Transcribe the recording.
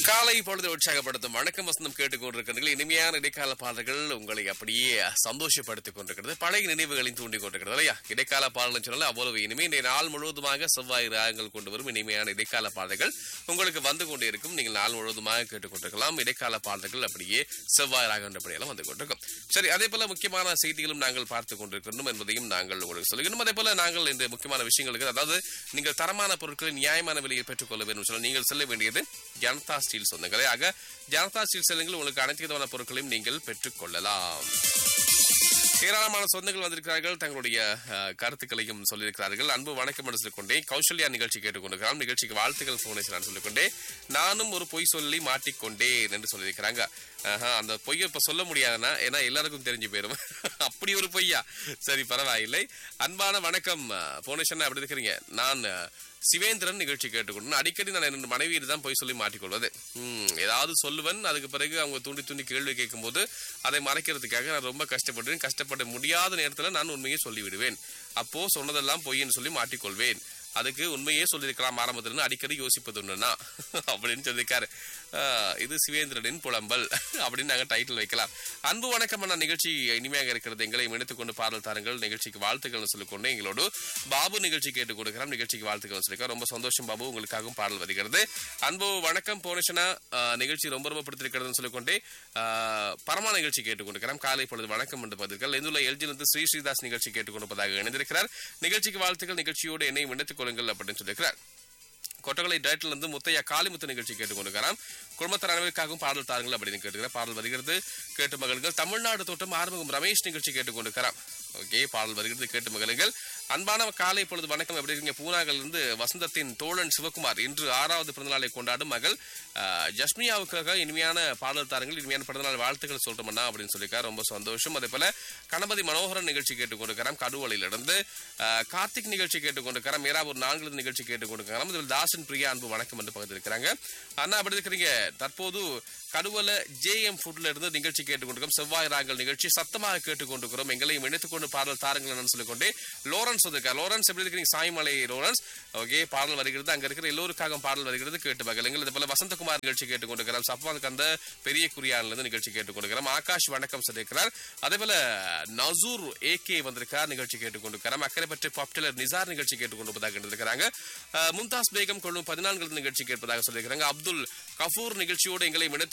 காலை பொழுது உற்சாகப்படுத்தும் வணக்கம் வசந்தம் கேட்டுக்கொண்டிருக்கிறீர்கள் இனிமையான இடைக்கால பாடல்கள் உங்களை அப்படியே சந்தோஷப்படுத்திக் கொண்டிருக்கிறது பழைய நினைவுகளையும் தூண்டிக் கொண்டிருக்கிறது இல்லையா இடைக்கால பாடல்கள் சொன்னால அவ்வளவு இனிமே இந்த நாள் முழுவதுமாக செவ்வாய் ராகங்கள் கொண்டு வரும் இனிமையான இடைக்கால பாடல்கள் உங்களுக்கு வந்து கொண்டே இருக்கும் நீங்கள் நாள் முழுவதுமாக கேட்டுக்கொண்டிருக்கலாம் இடைக்கால பாடல்கள் அப்படியே செவ்வாய் ராகம் அப்படியெல்லாம் வந்து கொண்டிருக்கும் சரி அதே போல முக்கியமான செய்திகளும் நாங்கள் பார்த்துக் கொண்டிருக்கிறோம் என்பதையும் நாங்கள் உங்களுக்கு சொல்லுகிறோம் அதே போல நாங்கள் இந்த முக்கியமான விஷயங்களுக்கு அதாவது நீங்கள் தரமான பொருட்களை நியாயமான விலையை பெற்றுக்கொள்ள வேண்டும் சொல்ல நீங்கள் செல்ல வேண்டியது ஜனதா ஸ்டீல் சொந்தங்களே ஆக ஜனதா ஸ்டீல் செல்லுங்கள் உங்களுக்கு அனைத்து விதமான பொருட்களையும் நீங்கள் பெற்றுக்கொள்ளலாம் ஏராளமான சொந்தங்கள் வந்திருக்கிறார்கள் தங்களுடைய அஹ், கருத்துக்களையும் சொல்லியிருக்கிறார்கள் அன்பு வணக்கம் என்று சொல்லிக்கொண்டே கௌசல்யா நிகழ்ச்சி கேட்டுக்கொண்டிருக்கிறார் நிகழ்ச்சிக்கு வாழ்த்துக்கள் போனை நான் சொல்லிக்கொண்டே நானும் ஒரு பொய் சொல்லி மாட்டிக்கொண்டேன் என்று சொல்லியிருக்கிறாங்க ஆஹா, அந்த பொய்யை இப்ப சொல்ல முடியாதுன்னா ஏன்னா எல்லாருக்கும் தெரிஞ்சு போயிரும் அப்படி ஒரு பொய்யா சரி பரவாயில்லை அன்பான வணக்கம் போனேஷன் அப்படி இருக்கிறீங்க நான் அஹ், சிவேந்திரன் நிகழ்ச்சி கேட்டுக்கொண்டு அடிக்கடி நான் என்னோட மனைவியிடம் தான் போய் சொல்லி மாட்டிக்கொள்வது ம், ஏதாவது சொல்லுவேன் அதுக்கு பிறகு அவங்க தூண்டி தூண்டி கேள்வி கேட்கும்போது அதை மறைக்கிறதுக்காக நான் ரொம்ப கஷ்டப்படுவேன் கஷ்டப்பட முடியாத நேரத்தில் நான் உண்மையை சொல்லிவிடுவேன் அப்போ சொன்னதெல்லாம் பொய்ன்னு சொல்லி மாட்டிக்கொள்வேன் அதுக்கு உண்மையே சொல்லியிருக்கலாம் ஆரம்பத்துல அடிக்கடி யோசிப்பது ஒண்ணுன்னா அப்படின்னு சொல்லியிருக்காரு ஆஹ், இது சிவேந்திரனின் புலம்பல் அப்படின்னு நாங்க டைட்டில் வைக்கலாம் அன்பு வணக்கம் அண்ணா நிகழ்ச்சி இனிமையாக இருக்கிறது எங்களை இணைத்துக் கொண்டு பாடல் தாருங்கள் நிகழ்ச்சிக்கு வாழ்த்துக்கள் சொல்லிக்கொண்டு எங்களோடு பாபு நிகழ்ச்சி கேட்டுக் கொடுக்கிறோம் நிகழ்ச்சிக்கு வாழ்த்துக்கள் சொல்லிக்கிறோம் ரொம்ப சந்தோஷம் பாபு உங்களுக்காகவும் பாடல் வருகிறது அன்பு வணக்கம் போனேஷனா நிகழ்ச்சி ரொம்ப ரொம்ப பிடித்திருக்கிறதுன்னு சொல்லிக்கொண்டே ஆஹ், பரமா நிகழ்ச்சி கேட்டுக் கொடுக்கிறோம் காலை பொழுது வணக்கம் என்று பதில்கள் எந்துள்ள எல்ஜிலிருந்து ஸ்ரீ ஸ்ரீதாஸ் நிகழ்ச்சி கேட்டுக் கொடுப்பதாக இணைந்திருக்கிறார் நிகழ்ச்சிக்கு வாழ்த்துக்கள் நிகழ்ச்சியோடு என்னை இணைத்துக் கொள்ளுங்கள் அப்படின்னு சொல்லியிருக்கிறார் கொட்டகலை டயட்டில் இருந்து முத்தையா காளிமுத்து நிகழ்ச்சி கேட்டுக்கொண்டிருக்கிறார் குடும்பத்தார் அனைவருக்காகவும் பாடல் தாருங்கள் அப்படின்னு கேட்டுக்கிறார் பாடல் வருகிறது கேட்டு மகளுங்கள் தமிழ்நாடு தோட்டம் ஆறுமுகம் ரமேஷ் நிகழ்ச்சி கேட்டுக்கொண்டிருக்கிறார் ஓகே பாடல் வருகிறது கேட்டு மகளுங்கள் அன்பான காலை பொழுது வணக்கம் எப்படி இருக்கீங்க பூனாகல் இருந்து வசந்தத்தின் தோழன் சிவகுமார் இன்று ஆறாவது பிறந்தநாளை கொண்டாடும் மகள் ஆஹ், ஜஸ்மியாவுக்காக இனிமையான பாடல் தாருங்கள் இனிமையான பிறந்தநாள் வாழ்த்துக்கள் சொல்றோம்னா அப்படின்னு சொல்லியிருக்கார் ரொம்ப சந்தோஷம் அதே போல கணபதி மனோகரன் நிகழ்ச்சி கேட்டுக்கொண்டிருக்கிறோம் கடுவலையிலிருந்து ஆஹ், கார்த்திக் நிகழ்ச்சி கேட்டுக்கொண்டிருக்கிறோம் மீராபூர் நான்கு நிகழ்ச்சி கேட்டுக்கொண்டிருக்கிறோம் இதில் தாசன் பிரியா அன்பு வணக்கம் என்று பகிர்ந்து இருக்கிறாங்க அண்ணா அப்படி இருக்கிறீங்க தற்போது கடுவல ஜே எம் ஃபுட்ல இருந்து நிகழ்ச்சி கேட்டுக்கொண்டிருக்கோம் செவ்வாய் ராங்கல் நிகழ்ச்சி சத்தமாக கேட்டுக்கொண்டிருக்கிறோம் எங்களையும் இணைத்துக் கொண்டு பாடல் தாருங்கள் என்று சொல்லிக்கொண்டு லோரன்ஸ் வந்திருக்கார் லோரன்ஸ் எப்படி இருக்கிறீங்க சாய்மலை லோரன்ஸ் ஓகே பாடல் வருகிறது அங்க இருக்கிற எல்லோருக்காக பாடல் வருகிறது கேட்டு மகளுங்கள் இது போல வசந்தகுமார் நிகழ்ச்சி கேட்டுக்கொண்டிருக்கிறோம் சப்பான் கந்த பெரிய குறியான்ல இருந்து நிகழ்ச்சி கேட்டுக்கொண்டிருக்கிறோம் ஆகாஷ் வணக்கம் சொல்லியிருக்கிறார் அதே போல நசூர் ஏ கே வந்திருக்கார் நிகழ்ச்சி கேட்டுக்கொண்டிருக்கிறார் அக்கறை பற்றி பாப்புலர் நிசார் நிகழ்ச்சி கேட்டுக்கொண்டிருப்பதாக இருக்கிறாங்க மும்தாஸ் பேகம் கொள்ளும் பதினான்கு நிகழ்ச்சி கேட்பதாக சொல்லியிருக்கிறாங்க அப்துல் கஃபூர் நிகழ்ச்சியோடு எங்களை இணைத்து